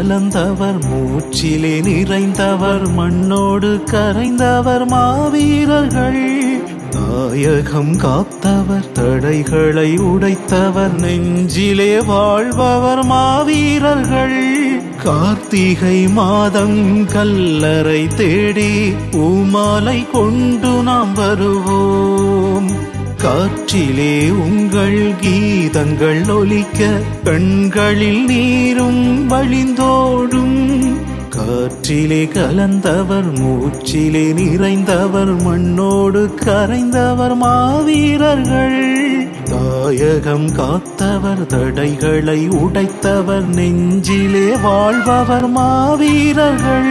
கலந்தவர் மூச்சிலே நிறைந்தவர் மண்ணோடு கரைந்தவர் மாவீரர்கள் தாயகம் காத்தவர் தடைகளை உடைத்தவர் நெஞ்சிலே வாழ்பவர் மாவீரர்கள் கார்த்திகை மாதம் கல்லறை தேடி பூமாலை கொண்டு நாம் வருவோம் காற்றிலே உங்கள் கீதங்கள் ஒலிக்க கண்களில் நீரும் வழிந்தோடும் காற்றிலே கலந்தவர் மூச்சிலே நிறைந்தவர் மண்ணோடு கரைந்தவர் மாவீரர்கள் தாயகம் காத்தவர் தடைகளை உடைத்தவர் நெஞ்சிலே வாழ்பவர் மாவீரர்கள்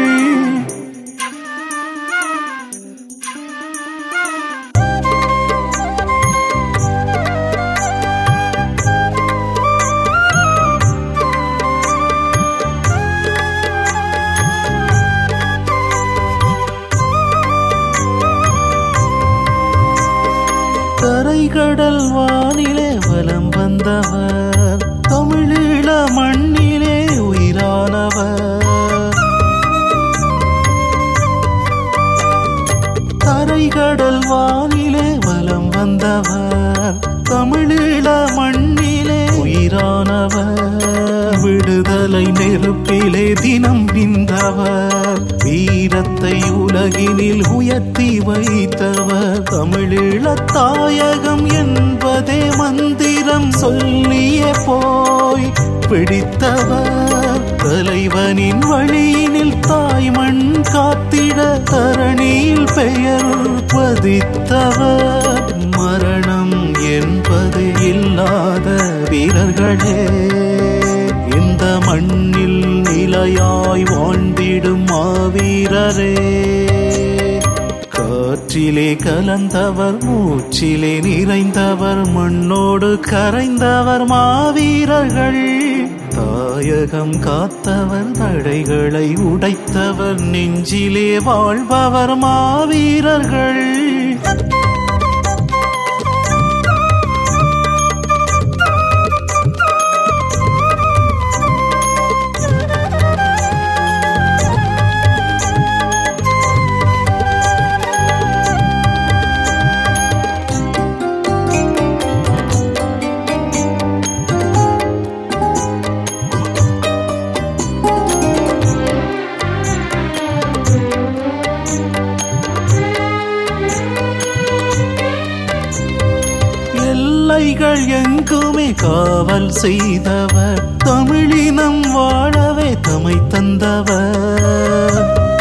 கரைகடல் வானிலே வலம் வந்தவர் தமிழீழ மண்ணிலே உயிரானவர் கரைகடல் வானிலே வலம் வந்தவர் தமிழீழ மண்ணிலே உயிரானவர் விடுதலை நெருப்பிலே தினம் விந்தவர் வீரத்தை உலகினில் உயர்த்தி வைத்தவர் தமிழீழ தாயகம் என்பதே மந்திரம் சொல்லியே போய் பிடித்தவர் தலைவனின் வழியினில் தாய் மண் காத்திட தரணியில் பெயர் பதித்தவர் மரணம் என்பது இல்லாத வீரர்களே இந்த மண்ணில் நிலையாய் வாழ்ந்திடும் மாவீரரே காற்றிலே கலந்தவர் மூச்சிலே நிறைந்தவர் மண்ணோடு கரைந்தவர் மாவீரர்கள் தாயகம் காத்தவர் தடைகளை உடைத்தவர் நெஞ்சிலே வாழ்பவர் மாவீரர்கள் எல்லைகள் எங்குமே காவல் செய்தவர் தமிழினம் வாழவே தமை தந்தவர்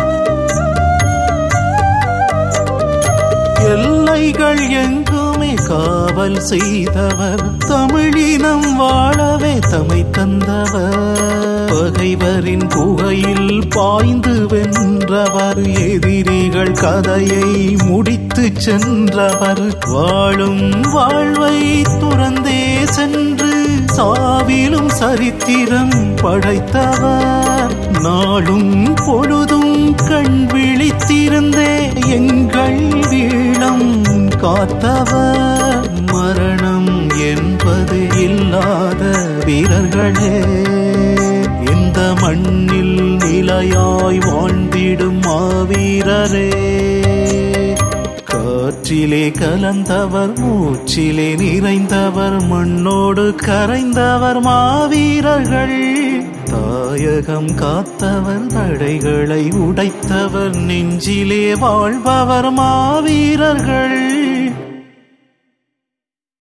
எல்லைகள் எங்குமே காவல் செய்தவர் தமிழினம் வாழவே தமை தந்தவர் பகைவரின் புகையில் பாய்ந்து வென்றவர் எதிரிகள் கதையை முடித்து சென்றவர் வாழும் வாழ்வை துறந்தே சென்று சாவிலும் சரித்திரம் படைத்தவர் நாளும் பொழுதும் கண் விழித்திருந்தே எங்கள் வீழம் காத்தவர் மரணம் என்பது இல்லாத வீரர்களே இந்த மண்ணில் நிலையாய் வாழ்ந்திடும் மாவீரரே காற்றிலே கலந்தவர் மூச்சிலே நிறைந்தவர் மண்ணோடு கரைந்தவர் மாவீரர்கள் தாயகம் காத்தவர் தடைகளை உடைத்தவர் நெஞ்சிலே வாழ்பவர் மாவீரர்கள்